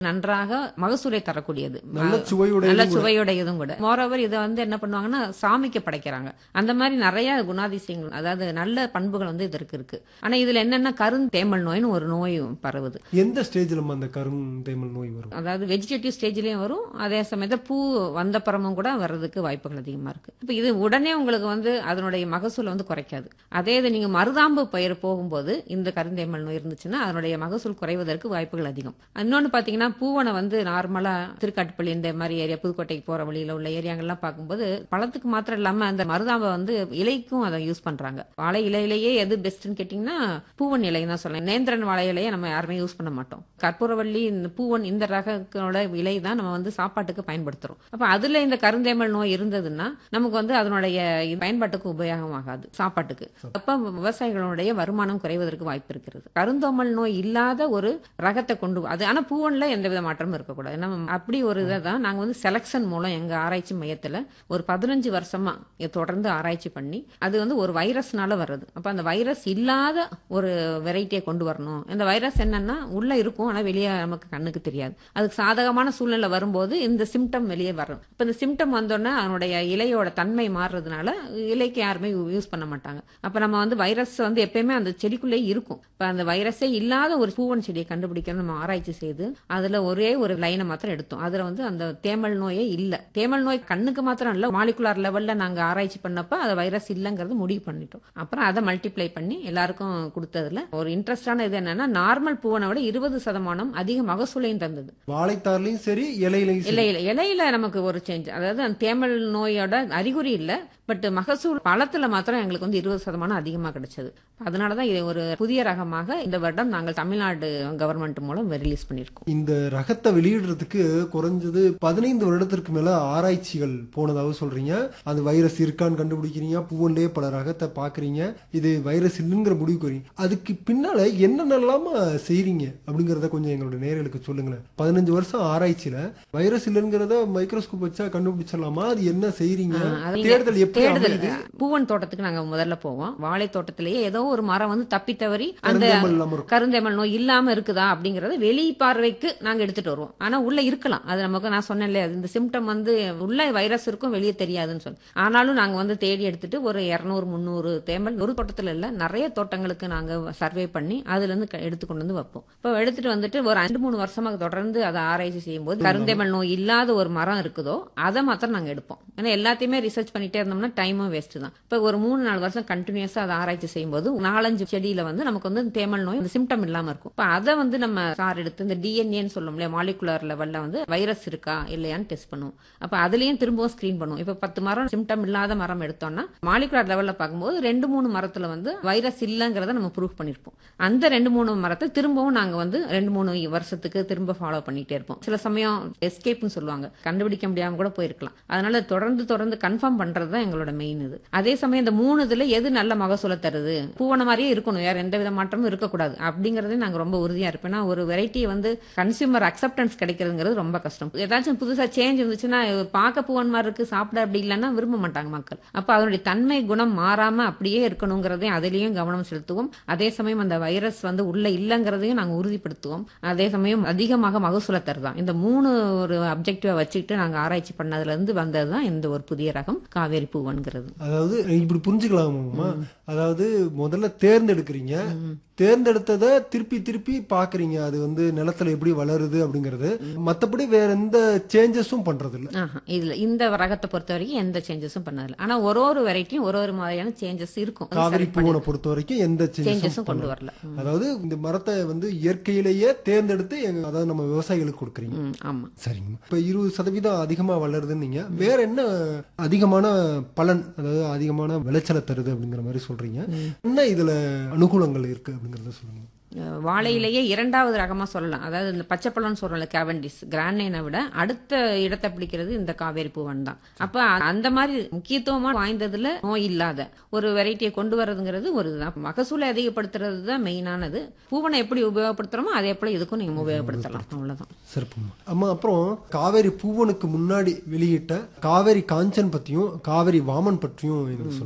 நன்றாக மகசூலை தரக்கூடியது நல்ல சுவையுடைய நல்ல சுவையுடையதும் கூட மோரோவர் இதை வந்து என்ன பண்ணுவாங்கன்னா சாமிக்கு படைக்கிறாங்க அந்த மாதிரி நிறைய குணாதிசயங்கள் அதாவது நல்ல பண்புகள் வந்து இதற்கு இருக்கு ஆனா இதுல என்னன்னா கருந்தேமல் நோய்னு ஒரு நோய் பரவுது எந்த ஸ்டேஜ்ல அந்த கருந்தேமல் நோய் வரும் அதாவது வெஜிடேட்டிவ் ஸ்டேஜ்லயும் வரும் அதே சமயத்துல பூ வந்த பரமும் கூட வர்றதுக்கு வாய்ப்புகள் அதிகமா இருக்கு இப்ப இது உடனே உங்களுக்கு வந்து அதனுடைய மகசூல் வந்து குறைக்காது அதே இது நீங்க மருதாம்பு பயிர் போகும்போது இந்த கருந்தேமல் நோய் இருந்துச்சுன்னா அதனுடைய மகசூல் குறைவதற்கு வாய்ப்புகள் அதிகம் இன்னொன்னு பாத்தீங்கன்னா பூவனை வந்து நார்மலா திருக்காட்டுப்பள்ளி இந்த மாதிரி ஏரியா புதுக்கோட்டைக்கு போற வழியில உள்ள ஏரியாங்கள்லாம் பார்க்கும்போது பழத்துக்கு மாத்திரம் இல்லாம அந்த மருதாம்பை வந்து இலைக்கும் அதை யூஸ் பண்றாங்க வாழை இலையிலேயே எது பெஸ்ட்னு கேட்டீங்கன்னா பூவன் இலை தான் சொல்லலாம் நேந்திரன் வாழை இலையை நம்ம யாருமே யூஸ் பண்ண மாட்டோம் கற்பூரவள்ளி இந்த பூவன் இந்த ரகத்தோட இலை தான் நம்ம வந்து சாப்பாட்டுக்கு பயன்படுத்துறோம் அப்ப அதுல இந்த கருந்தேமல் நோய் இருந்ததுன்னா நமக்கு வந்து அதனுடைய இது பயன்பாட்டுக்கு உபயோகமாகாது சாப்பாட்டுக்கு அப்ப விவசாயிகளுடைய வருமானம் குறைவதற்கு வாய்ப்பு இருக்கிறது கருந்தோமல் நோய் இல்லாத ஒரு ரகத்தை கொண்டு வ- அது ஆனா பூவன்ல எந்த வித மாற்றமும் இருக்கக்கூடாது நம்ம அப்படி ஒரு இதை தான் நாங்க வந்து செலக்ஷன் மூலம் எங்க ஆராய்ச்சி மையத்துல ஒரு பதினஞ்சு வருஷமா இதை தொடர்ந்து ஆராய்ச்சி பண்ணி அது வந்து ஒரு வைரஸ்னால வர்றது அப்ப அந்த வைரஸ் இல்லாத ஒரு வெரைட்டியை கொண்டு வரணும் இந்த வைரஸ் என்னன்னா உள்ள இருக்கும் ஆனா வெளியே நமக்கு கண்ணுக்கு தெரியாது அதுக்கு சாதகமான சூழ்நிலை வரும்போது இந்த சிம்டம் வெளியே வரும் இப்ப இந்த சிம்டம் வந்தோடனே அதனுடைய இலையோட தன்மை மாறுறதுனால இலைக்கு யாருமே யூஸ் பண்ண மாட்டாங்க அப்ப நம்ம வந்து வைரஸ் வந்து எப்பயுமே அந்த செடிக்குள்ளே இருக்கும் இப்ப அந்த வைரஸே இல்லாத ஒரு பூவன் செடியை கண்டுபிடிக்கணும் நம்ம ஆராய்ச்சி செய்து அதுல ஒரே ஒரு லைனை மாத்திரம் எடுத்தோம் அதுல வந்து அந்த தேமல் நோயே இல்ல தேமல் நோய் கண்ணுக்கு மாத்திரம் இல்ல மாலிகுலார் லெவல்ல நாங்க ஆராய்ச்சி பண்ணப்ப அது வைரஸ் இல்லங்கிறது முடிவு பண்ணிட்டோம் அப்புறம் அதை மல்டிப்ளை பண்ணி எல்லாருக்கும் கொடுத்ததுல ஒரு இன்ட்ரெஸ்டான இது என்னன்னா நார்மல் பூவனை விட இருபது சதமானம் அதிக மகசூலையும் தந்தது வாழைத்தார்லயும் சரி இலையிலையும் சரி இலையில இலையில நமக்கு ஒரு சேஞ்ச் அதாவது அந்த தேமல் நோயோட அறிகுறி இல்ல பட் மகசூல் பழத்துல மாத்திரம் எங்களுக்கு வந்து இருபது சதமானம் அதிகமா கிடைச்சது அதனாலதான் இது ஒரு புதிய ரகமாக இந்த வருடம் நாங்கள் தமிழ்நாடு கவர்மெண்ட் மூலம் ரிலீஸ் பண்ணியிருக்கோம் இந்த ரகத்தை வெளியிடுறதுக்கு குறைஞ்சது பதினைந்து வருடத்திற்கு மேல ஆராய்ச்சிகள் போனதாக சொல்றீங்க அது வைரஸ் இருக்கான்னு கண்டுபிடிக்கிறீங்க பூவன்லயே பல ரகத்தை பாக்குறீங்க இது வைரஸ் இல்லைங்கிற முடிவுக்கு வரீங்க அதுக்கு பின்னால என்னென்னலாமா செய்றீங்க அப்படிங்கறத கொஞ்சம் எங்களோட நேயர்களுக்கு சொல்லுங்களேன் பதினஞ்சு வருஷம் ஆராய்ச்சியில வைரஸ் இல்லைங்கிறத மைக்ரோஸ்கோப் வச்சா கண்டுபிடிச்சிடலாமா அது என்ன செய்றீங்க அது தேடுதல் எப்படி தேடுதல் அமையுது? பூவன் தோட்டத்துக்கு நாங்க முதல்ல போவோம் வாழை தோட்டத்திலேயே ஏதோ ஒரு மரம் வந்து தப்பி தவறி அந்த கருந்தேமல் இல்லாம இருக்கும். கருந்தேமல் நோய் இல்லாம இருக்குதா அப்படிங்கறத வெளி பார்வைக்கு நாங்க எடுத்துட்டு வருவோம் ஆனா உள்ள இருக்கலாம் அது நமக்கு நான் சொன்னேன்ல இந்த சிம்டம் வந்து உள்ள வைரஸ் இருக்கும் வெளியே தெரியாதுன்னு சொல்லி ஆனாலும் நாங்க வந்து தேடி எடுத்துட்டு ஒரு இருநூறு முந்நூறு தேமல் ஒரு தோட்டத்துல இல்ல நிறைய தோட்டங்களுக்கு நாங்க சர்வே பண்ணி அதுல இருந்து க- எடுத்து கொண்டு வந்து வைப்போம் இப்போ எடுத்துட்டு வந்துட்டு ஒரு ரெண்டு மூணு வருஷமாக தொடர்ந்து அதை ஆராய்ச்சி செய்யும்போது கருந்தேமல் நோய் இல்லாத ஒரு மரம் இருக்குதோ அதை மாத்திரம் நாங்க எடுப்போம் ஏன்னா எல்லாத்தையுமே ரிசர்ச் பண்ணிட்டே இருந்தோம்னா டைமும் வேஸ்ட் தான் இப்போ ஒரு மூணு நாலு வருஷம் கண்டினியூஸா அதை ஆராய்ச்சி செய்யும்போது நாலஞ்சு செடியில வந்து நமக்கு வந்து தேமல் நோய் இந்த சிம்டம் இல்லாம இருக்கும் இப்போ அதை வந்து நம்ம சார் எடுத்து இந்த டிஎன்ஏன்னு சொல்லும் இல்லையா மாலிகுலர் லெவல்ல வந்து வைரஸ் இருக்கா இல்லையான்னு டெஸ்ட் பண்ணுவோம் அப்ப அதுலயும் திரும்பவும் ஸ்கிரீன் பண்ணுவோம் இப்ப பத்து மரம் சிம்டம் இல்லாத மரம் எடுத்தோம்னா மாலிகுலர் லெவல்ல பார்க்கும்போது ரெண்டு மூணு மரத்துல வந்து வைரஸ் இல்லைங்கிறத நம்ம ப்ரூவ் பண்ணிருப்போம் அந்த ரெண்டு மூணு மரத்தை திரும்பவும் நாங்க வந்து ரெண்டு மூணு வருஷத்துக்கு திரும்ப ஃபாலோ பண்ணிட்டே இருப்போம் சில சமயம் எஸ்கேப்னு சொல்லுவாங்க கண்டுபிடிக்க முடியாம கூட போயிருக்கலாம் அதனால தொடர்ந்து தொடர்ந்து கன்ஃபார்ம் பண்றது தான் எங்களோட மெயின் இது அதே சமயம் இந்த மூணு இதுல எது நல்ல மகசூலை தருது பூவன மாதிரியே இருக்கணும் வேற எந்த வித மாற்றமும் இருக்கக்கூடாது அப்படிங்கறதே நாங்க ரொம்ப உறுதியா இருப்போம் ஏன்னா ஒரு வெரைட்டி வந்து கன்சியூமர் அக்செப்டன்ஸ் கிடைக்கிறதுங்கிறது ரொம்ப கஷ்டம் ஏதாச்சும் புதுசா சேஞ்ச் இருந்துச்சுன்னா பார்க்க பூவன் மாதிரி இருக்கு சாப்பிட அப்படி இல்லைன்னா விரும்ப மாட்டாங்க மக்கள் அப்ப அதனுடைய தன்மை குணம் மாறாம அப்படியே இருக்கணுங்கிறதையும் அதுலயும் கவனம் செலுத்துவோம் அதே சமயம் அந்த வைரஸ் வந்து உள்ள இல்லைங்கிறதையும் நாங்க உறுதிப்படுத்துவோம் அதே சமயம் அதிகமாக மகசூலை தருதான் இந்த மூணு ஒரு அப்ஜெக்டிவா வச்சுக்கிட்டு நாங்க ஆராய்ச்சி பண்ணதுல இருந்து வந்ததுதான் இந்த ஒரு புதிய ரகம் காவேரி பூவன்கிறது அதாவது இப்படி புரிஞ்சுக்கலாமாம்மா அதாவது முதல்ல தேர்ந்தெடுக்கிறீங்க தேர்ந்தெடுத்ததை திருப்பி திருப்பி பாக்குறீங்க அது வந்து நிலத்துல எப்படி வளருது அப்படிங்கறது மத்தபடி வேற எந்த சேஞ்சஸும் பண்றது இல்ல ஆஹா, இதுல இந்த ரகத்தை பொறுத்த வரைக்கும் எந்த சேஞ்சஸும் பண்ணதில்ல ஆனா ஒரு ஒரு வெரைட்டியும் ஒரு ஒரு மாதிரியான சேஞ்சஸ் இருக்கும் அது காவிரி select பண்ணி- பூவனை பொறுத்த வரைக்கும் எந்த சேஞ்சஸும் சேஞ்சஸும் கொண்டு பண்ணல வரல ம். அதாவது இந்த மரத்தை வந்து இயற்கையிலேயே தேர்ந்தெடுத்து எங்க அதாவது நம்ம விவசாயிகளுக்கு கொடுக்குறீங்க ம், ஆமா சரிங்க இப்ப இருபது சதவீதம் அதிகமா வளருதுன்னு நீங்க வேற என்ன அதிகமான பலன் அதாவது அதிகமான விளைச்சலை தருது அப்படிங்கிற மாதிரி சொல்றீங்க என்ன இதுல அனுகூலங்கள் இருக்கு அப்படிங்கறத சொல்லுங்க அஹ் வாழையிலேயே இரண்டாவது ரகமா சொல்லலாம் அதாவது இந்த பச்சைப்பழம்னு சொல்றோம்ல கேவண்டிஸ் கிரானைனை விட அடுத்த இடத்தை பிடிக்கிறது இந்த காவேரி பூவன் தான் அப்ப அ- அந்த மாதிரி முக்கியத்துவமா வாய்ந்ததுல நோய் இல்லாத ஒரு வெரைட்டியை கொண்டு வர்றதுங்கிறது ஒரு இதுதான் மகசூலை அதிகப்படுத்துறது தான் மெயினானது பூவனை எப்படி உபயோகப்படுத்துறோமோ அதே போல இதுக்கும் நீங்க உபயோகப்படுத்தலாம் அவ்வளவுதான் சிறப்புமா அம்மா அப்புறம் காவேரி பூவனுக்கு முன்னாடி வெளியிட்ட காவேரி காஞ்சன் பத்தியும் காவேரி வாமன் பற்றியும் எங்களுக்கு சொல்லுங்கம்மா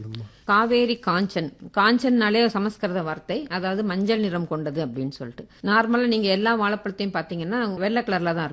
காவேரி காஞ்சன் காஞ்சன்னாலே சமஸ்கிருத வார்த்தை அதாவது மஞ்சள் நிறம் கொண்டது அப்படின்னு சொல்லிட்டு நார்மலா நீங்க எல்லா வாழைப்பழத்தையும் பாத்தீங்கன்னா வெள்ளை கலர்ல தான் இருக்கும்